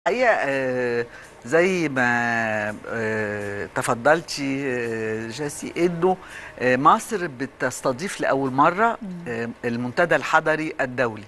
الحقيقه آه، زي ما آه، تفضلتي آه، جاسي انه آه، مصر بتستضيف لاول مره آه، المنتدى الحضري الدولي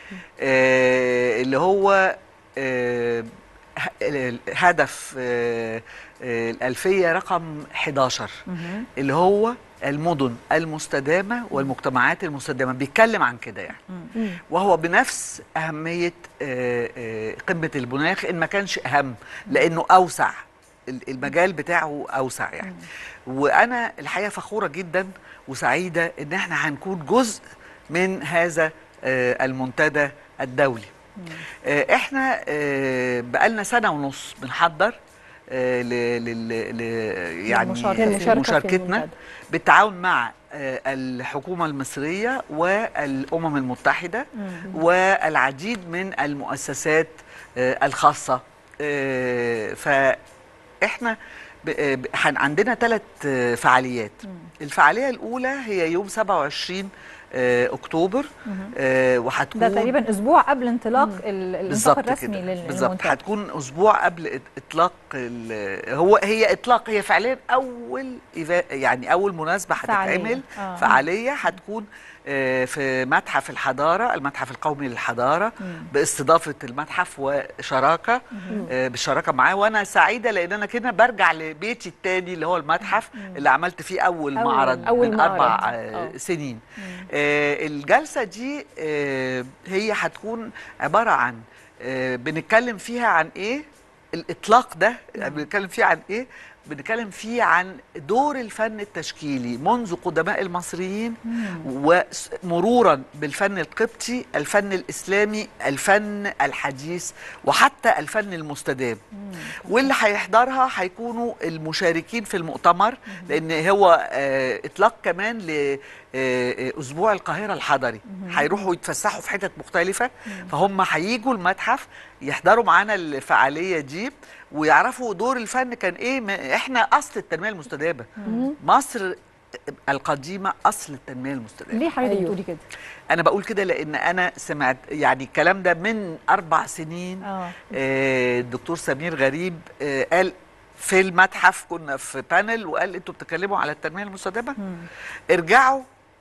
آه، اللي هو آه، ه- ال- هدف آه، آه، الألفية رقم 11 اللي هو المدن المستدامة والمجتمعات المستدامة بيتكلم عن كده يعني وهو بنفس أهمية آه، آه، قمة المناخ إن ما كانش أهم لأنه أوسع ال- المجال بتاعه أوسع يعني وأنا الحقيقة فخورة جدا وسعيدة إن إحنا هنكون جزء من هذا آه، المنتدى الدولي آه، إحنا آه، بقالنا سنة ونص بنحضر آه، ل- لل- ل- يعني للمشاركة. للمشاركة في مشاركتنا المنتدى. بالتعاون مع آه، الحكومة المصرية والأمم المتحدة والعديد من المؤسسات آه، الخاصة آه، فإحنا ب- آه، ب- هن- عندنا ثلاث فعاليات الفعالية الأولى هي يوم 27 آه، أكتوبر آه، وهتكون ده تقريبا اسبوع قبل انطلاق ال- الانفاق بالظبط الرسمي كده لل- بالظبط للمنتدى هتكون اسبوع قبل إط- اطلاق ال- هو هي اطلاق هي فعليا اول إيفا- يعني اول مناسبه فعالية. هتتعمل آه. فعاليه هتكون آه، في متحف الحضاره المتحف القومي للحضاره باستضافه المتحف وشراكه آه، بالشراكه معاه وانا سعيده لان انا كده برجع لبيتي التاني اللي هو المتحف اللي عملت فيه اول, أول- معرض أول من معرض. اربع آه، آه. سنين آه، الجلسه دي آه، هي هتكون عباره عن آه، بنتكلم فيها عن ايه الاطلاق ده بنتكلم فيه عن ايه بنتكلم فيه عن دور الفن التشكيلي منذ قدماء المصريين ومرورا بالفن القبطي الفن الاسلامي الفن الحديث وحتى الفن المستدام واللي هيحضرها هيكونوا المشاركين في المؤتمر لان هو آه، اطلاق كمان ل آه، اسبوع القاهره الحضري هيروحوا يتفسحوا في حتت مختلفه فهم هيجوا المتحف يحضروا معانا الفعاليه دي ويعرفوا دور الفن كان ايه ما- احنا اصل التنميه المستدامه مصر القديمه اصل التنميه المستدامه ليه حضرتك أيوه. بتقولي كده؟ انا بقول كده لان انا سمعت يعني الكلام ده من اربع سنين اه آه، الدكتور سمير غريب آه، قال في المتحف كنا في بانل وقال انتوا بتتكلموا على التنميه المستدامه ارجعوا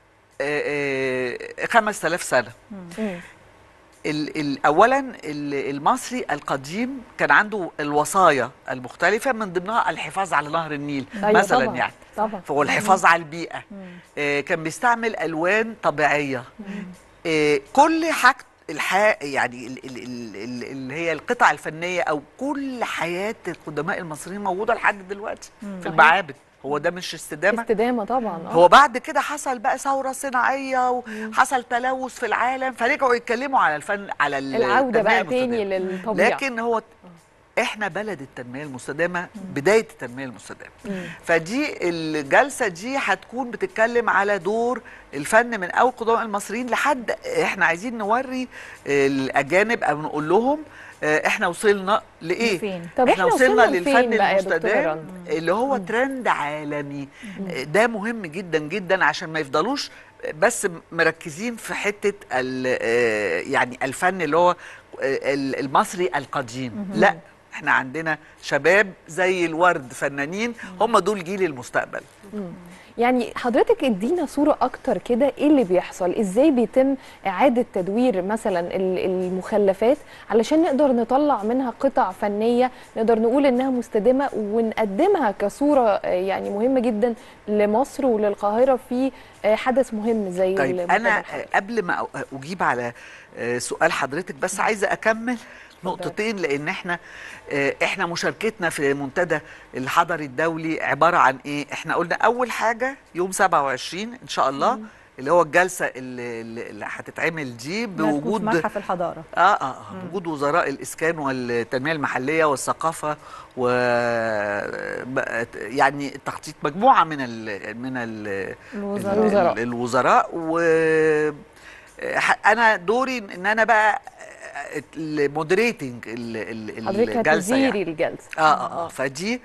آه، آه، 5000 سنه مم. ال- ال- اولا ال- المصري القديم كان عنده الوصايا المختلفه من ضمنها الحفاظ على نهر النيل أيوة مثلا طبعاً. يعني طبعا فهو الحفاظ على البيئه آه، كان بيستعمل الوان طبيعيه آه، كل حاجه الح... يعني ال- ال- ال- ال- اللي هي القطع الفنيه او كل حياه القدماء المصريين موجوده لحد دلوقتي في المعابد هو ده مش استدامه استدامه طبعا آه. هو بعد كده حصل بقى ثوره صناعيه وحصل تلوث في العالم فرجعوا يتكلموا على الفن على ال- العوده التنمية بقى تاني المستدامة. للطبيعه لكن هو احنا بلد التنميه المستدامه بدايه التنميه المستدامه فدي الجلسه دي هتكون بتتكلم على دور الفن من اول قدماء المصريين لحد احنا عايزين نوري الاجانب او نقول لهم آه، احنا وصلنا لايه لفين؟ طب احنا إحنا وصلنا وصلنا لفين للفن بقى يا دكتورة المستدام رندا؟ اللي هو ترند عالمي ده مهم جدا جدا عشان ما يفضلوش بس مركزين في حته ال- آه، يعني الفن اللي هو آه، ال- المصري القديم لا احنا عندنا شباب زي الورد فنانين هم دول جيل المستقبل يعني حضرتك ادينا صورة أكتر كده إيه اللي بيحصل إزاي بيتم إعادة تدوير مثلا ال- المخلفات علشان نقدر نطلع منها قطع فنية نقدر نقول إنها مستدامة ونقدمها كصورة آه، يعني مهمة جدا لمصر وللقاهرة في آه، حدث مهم زي طيب المنتدى انا الحضري. قبل ما أ- اجيب على آه، سؤال حضرتك بس عايزه اكمل نقطتين لان احنا آه، احنا مشاركتنا في منتدى الحضري الدولي عباره عن ايه احنا قلنا اول حاجه يوم 27 ان شاء الله اللي هو الجلسه اللي, اللي اللي هتتعمل دي ده هتكون في بوجود متحف الحضاره اه اه آه، بوجود وزراء الاسكان والتنميه المحليه والثقافه و بقت- يعني تخطيط مجموعه من ال من ال الوزراء. الوزراء. ال- الوزراء و ح- انا دوري ان انا بقى المودريتنج حضرتك الجلسه هتديري يعني. الجلسة اه اه, آه. فدي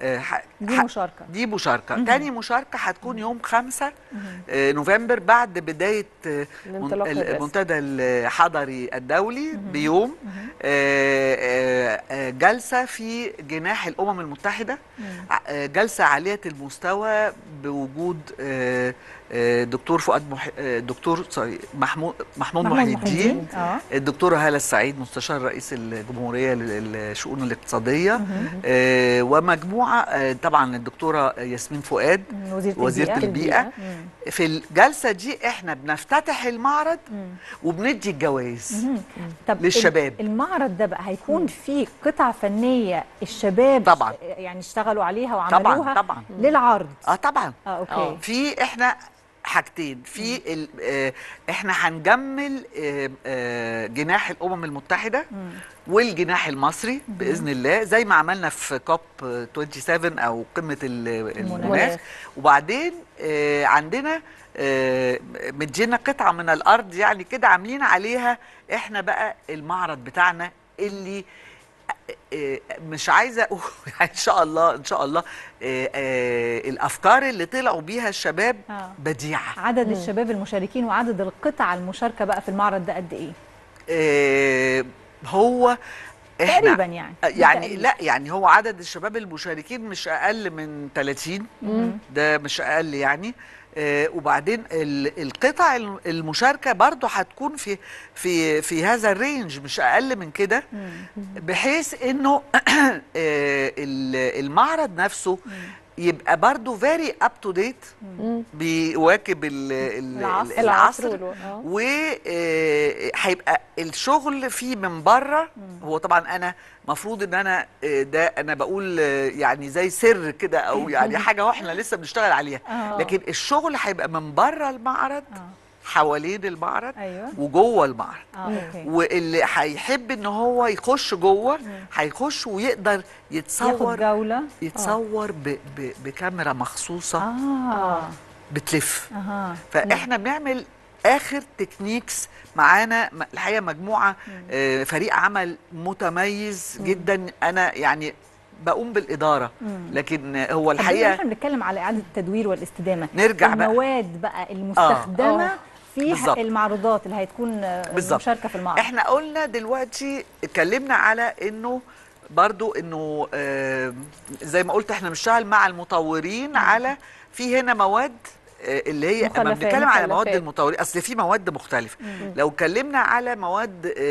آه، ح- دي ح- مشاركه دي مشاركه تاني مشاركه هتكون يوم 5 آه، نوفمبر بعد بدايه آه، الانطلاق من- الرسمي. المنتدى الحضري الدولي بيوم آه، آه، آه، جلسه في جناح الامم المتحده آه، جلسه عاليه المستوى بوجود آه، آه، دكتور فؤاد مح... آه، دكتور سوري محمود محمود محي الدين اه الدكتوره هاله السعيد مستشار رئيس الجمهوريه للشؤون الاقتصاديه آه، ومجموعه آه، طبعا الدكتوره ياسمين فؤاد وزيره وزيره البيئه البيئه مم. في الجلسه دي احنا بنفتتح المعرض مم. وبندي الجوائز مم. طب للشباب. ال- المعرض ده بقى هيكون فيه قطع فنيه الشباب طبعا. يعني اشتغلوا عليها وعملوها طبعا طبعا للعرض اه طبعا اه اوكي آه. في احنا حاجتين في ال- آه، احنا هنجمل آه، آه، جناح الامم المتحده مم. والجناح المصري باذن الله زي ما عملنا في كوب 27 او قمه ال- المناخ المناخ. وبعدين آه، عندنا آه، مدينا قطعه من الارض يعني كده عاملين عليها احنا بقى المعرض بتاعنا اللي آه، مش عايزه اقول ان شاء الله ان شاء الله آه، آه، الافكار اللي طلعوا بيها الشباب آه. بديعه عدد الشباب المشاركين وعدد القطع المشاركه بقى في المعرض ده قد ايه آه، هو احنا تقريبا يعني يعني تقريباً. لا يعني هو عدد الشباب المشاركين مش اقل من 30 ده مش اقل يعني آه وبعدين ال- القطع الم- المشاركه برضو هتكون في في في هذا الرينج مش اقل من كده مم. بحيث انه آه، ال- المعرض نفسه يبقى برضو فيري اب تو ديت مم. بيواكب ال- ال- العصر. العصر العصر والو- آه. وهيبقى الشغل فيه من بره هو طبعا انا مفروض ان انا آه، ده انا بقول آه، يعني زي سر كده او يعني حاجه واحنا لسه بنشتغل عليها آه. لكن الشغل هيبقى من بره المعرض اه حوالين المعرض ايوه وجوه المعرض اه اوكي واللي هيحب ان هو يخش جوه هيخش ويقدر ياخد يتصور جوله يتصور ب ب بكاميرا مخصوصه اه بتلف اها فاحنا بنعمل اخر تكنيكس معانا م- الحقيقه مجموعه آه، فريق عمل متميز جدا انا يعني بقوم بالاداره مم. لكن هو طب بما إن الحقيقه احنا بنتكلم على اعاده التدوير والاستدامه نرجع بقى. المواد بقى المستخدمه آه. في بالظبط. المعروضات اللي هتكون آه، بالظبط. مشاركه في المعرض احنا قلنا دلوقتي اتكلمنا على انه برضو انه آه، زي ما قلت احنا بنشتغل مع المطورين على في هنا مواد آه، اللي هي لما مخلفات. بنتكلم على مواد مخلفات. المطورين اصل في مواد مختلفه لو اتكلمنا على مواد آه،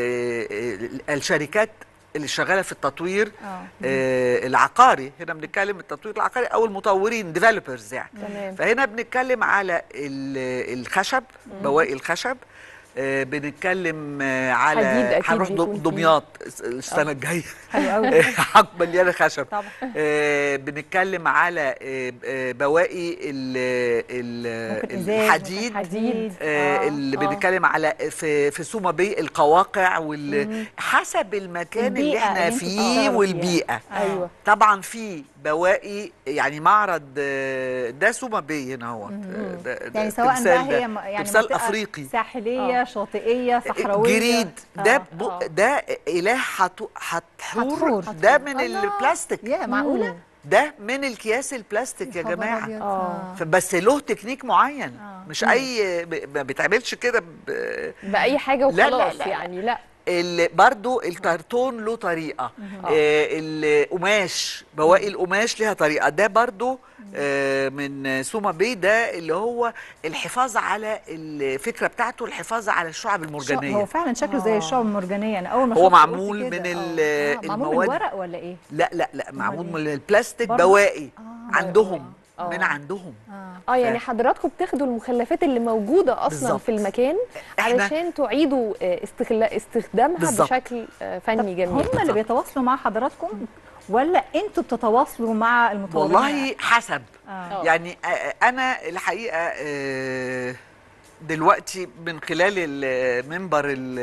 آه، الشركات اللي شغاله في التطوير اه آه، العقاري هنا بنتكلم التطوير العقاري او المطورين ديفلوبرز يعني تمام فهنا بنتكلم على ال- الخشب بواقي الخشب آه، بنتكلم آه، على حديد أكيد هنروح بيكون فيه. دمياط السنه الجايه حلو قوي حق مليانه خشب طبعا آه، بنتكلم على آه، آه، بواقي ال- ال- ممكن إزاز، الحديد ممكن حديد آه، آه، اللي آه. بنتكلم على في في سوما بي القواقع وال حسب المكان اللي البيئة احنا اللي انتوا فيه بتشتغلوا فيها. والبيئه ايوه طبعا في بواقي يعني معرض آه، ده سوما بي هنا هو ده- ده يعني سواء بقى تمثال ده. هي م- يعني تمثال منطقة افريقي ساحليه آه. شاطئيه صحراويه جريد ده آه. بو آه. ده اله حتو- حتحور حتحور. ده من الله. البلاستيك يا معقوله ده من الكياس البلاستيك يا خبر جماعه أبيض. آه. بس له تكنيك معين آه. مش اي ب- ما بيتعملش كده ب- باي حاجه لا، لا، وخلاص لا، لا. يعني لا ال- برضو الكرتون له طريقه آه القماش بواقي القماش ليها طريقه ده برضو آه من سوما بي ده اللي هو الحفاظ على الفكره بتاعته الحفاظ على الشعب شو- المرجانيه هو فعلا شكله زي آه. الشعب المرجانيه انا اول ما هو شفته قلت معمول كده. من آه. ال- آه. معمول من المواد ورق ولا ايه لا لا لا معمول إيه؟ من البلاستيك برضو؟ بواقي آه. عندهم آه. من عندهم اه اه يعني حضراتكم بتاخدوا المخلفات اللي موجوده اصلا بالظبط. في المكان إحنا- علشان تعيدوا آه، استغلا- استخدامها بالظبط. بشكل آه، طب فني جميل هم اللي بيتواصلوا مع حضراتكم ولا انتوا بتتواصلوا مع المطورين والله حسب آه. يعني آه، انا الحقيقه آه، دلوقتي من خلال المنبر ال-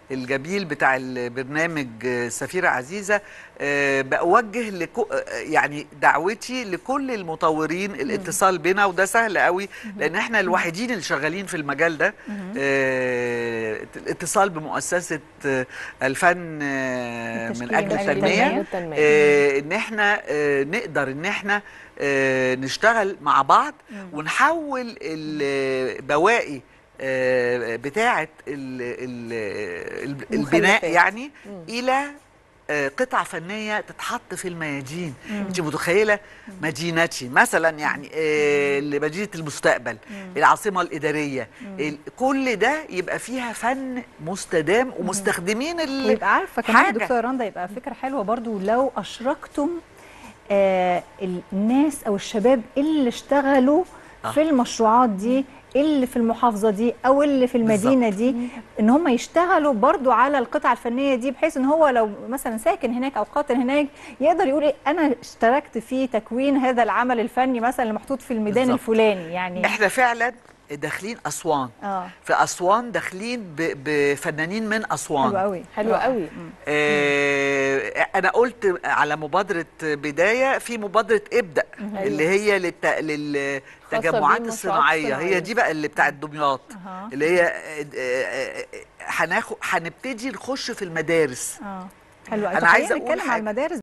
الجميل بتاع البرنامج آه، سفيرة عزيزة آه، بوجه لكو آه، يعني دعوتي لكل المطورين الاتصال بنا وده سهل قوي لان احنا الوحيدين اللي شغالين في المجال ده آه، الاتصال بمؤسسة آه، الفن آه، من التشكيل اجل من أجل التنمية التنمية. التنمية. آه، ان احنا آه، نقدر ان احنا آه، نشتغل مع بعض ونحول البواقي آه، بتاعه ال- ال- ال- البناء مخلفات. يعني الى آه، قطع فنيه تتحط في الميادين انت متخيله مدينتي مثلا يعني آه، مدينه المستقبل العاصمه الاداريه ال- كل ده يبقى فيها فن مستدام ومستخدمين ال- ويبقى عارفه كمان حاجة. دكتوره رندا يبقى فكره حلوه برضو لو اشركتم آه الناس او الشباب اللي اشتغلوا آه. في المشروعات دي اللي في المحافظه دي او اللي في المدينه دي ان هم يشتغلوا برضو على القطع الفنيه دي بحيث ان هو لو مثلا ساكن هناك او قاطن هناك يقدر يقول إيه انا اشتركت في تكوين هذا العمل الفني مثلا اللي محطوط في الميدان بالظبط. الفلاني يعني احنا فعلا داخلين اسوان اه في اسوان داخلين ب- بفنانين من اسوان حلو قوي حلو قوي آه انا قلت على مبادره بدايه في مبادره ابدا اللي هي للت... للتجمعات بالمشروعات الصناعيه الصناعية. هي دي بقى اللي بتاعت دمياط أها. اللي هي آه، آه، آه، هناخد هنبتدي نخش في المدارس اه حلو قوي أنا طب عايزة خلينا أقول نتكلم حاجة. على المدارس